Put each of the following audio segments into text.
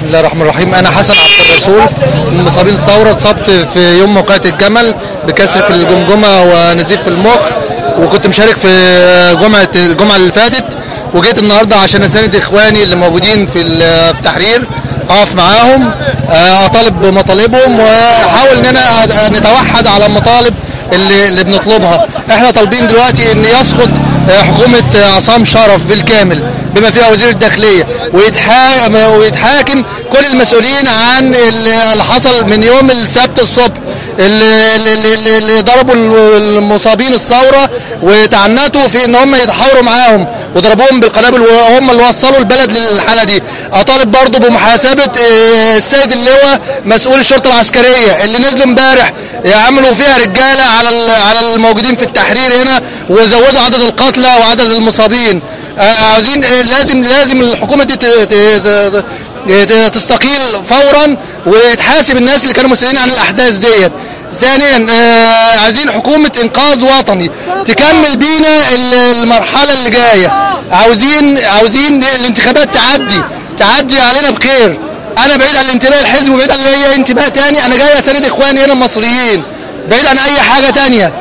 الله الرحمن الرحيم انا حسن عبد الرسول من مصابين الثوره اتصبت في يوم موقعة الجمل بكسر في الجمجمه ونزيف في المخ وكنت مشارك في جمعه الجمعه اللي فاتت وجيت النهارده عشان اساند اخواني اللي موجودين في ال- في التحرير اقف معاهم آه، اطالب بمطالبهم واحاول ان انا أ- نتوحد على المطالب اللي, اللي بنطلبها احنا طالبين دلوقتي ان يسقط آه، حكومه آه، عصام شرف بالكامل بما فيها وزير الداخليه ويتحاكم ويتحاكم كل المسؤولين عن اللي حصل من يوم السبت الصبح اللي, اللي, اللي, اللي ضربوا المصابين الثوره وتعنتوا في ان هم يتحاوروا معاهم وضربوهم بالقنابل وهم اللي وصلوا البلد للحاله دي اطالب برضو بمحاسبه آه، السيد اللواء مسؤول الشرطه العسكريه اللي نزلوا امبارح يعملوا فيها رجاله على ال- على الموجودين في التحرير هنا وزودوا عدد القتلى وعدد المصابين آه، عاوزين آه، لازم لازم الحكومه دي ت- ت- ت- ت- تستقيل فورا وتحاسب الناس اللي كانوا مسؤولين عن الاحداث ديت ثانيا آه، عايزين حكومه انقاذ وطني تكمل بينا ال- المرحله اللي جايه عاوزين عاوزين الانتخابات تعدي تعدي علينا بخير انا بعيد عن الانتماء الحزبي وبعيد عن اي انتماء تاني انا جاي اساند اخواني هنا المصريين بعيد عن اي حاجه تانيه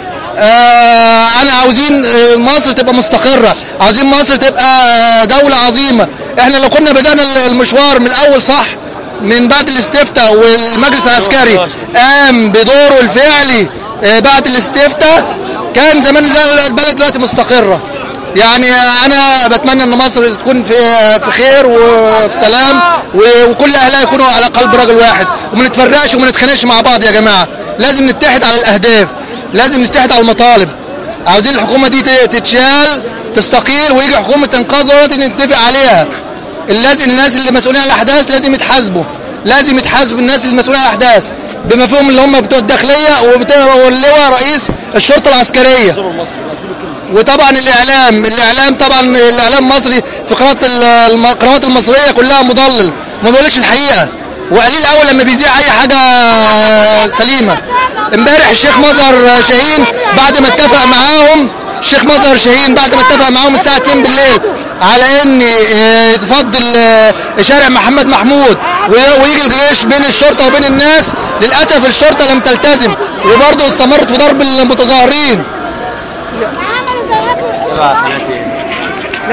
آه انا عاوزين آه، مصر تبقى مستقره عاوزين مصر تبقى آه، دوله عظيمه احنا لو كنا بدانا المشوار من الاول صح من بعد الاستفتاء والمجلس العسكري قام بدوره الفعلي آه، بعد الاستفتاء كان زمان لا- البلد دلوقتي مستقره يعني انا بتمنى ان مصر تكون في في خير وفي سلام و- وكل اهلها يكونوا على قلب رجل واحد وما نتفرقش وما نتخانقش مع بعض يا جماعه لازم نتحد على الاهداف لازم نتحد على المطالب عاوزين الحكومه دي ت- تتشال تستقيل ويجي حكومه انقاذ وطني نتفق عليها لازم الناس اللي مسؤولين عن الاحداث لازم يتحاسبوا لازم يتحاسب الناس اللي مسؤولين عن الاحداث بما فيهم اللي هم بتوع الداخليه وبتوع واللواء رئيس الشرطه العسكريه وطبعا الاعلام الاعلام طبعا الاعلام المصري في قناه ال- الم- القنوات المصريه كلها مضلل ما بيقولش الحقيقه وقليل قوي لما بيذيع اي حاجه سليمه امبارح الشيخ مظهر شاهين بعد ما اتفق معاهم الشيخ مظهر شاهين بعد ما اتفق معاهم الساعه 2 بالليل على ان آه، يتفضل آه، شارع محمد محمود و- ويجي الجيش بين الشرطه وبين الناس للاسف الشرطه لم تلتزم وبرضه استمرت في ضرب المتظاهرين سبع سنوات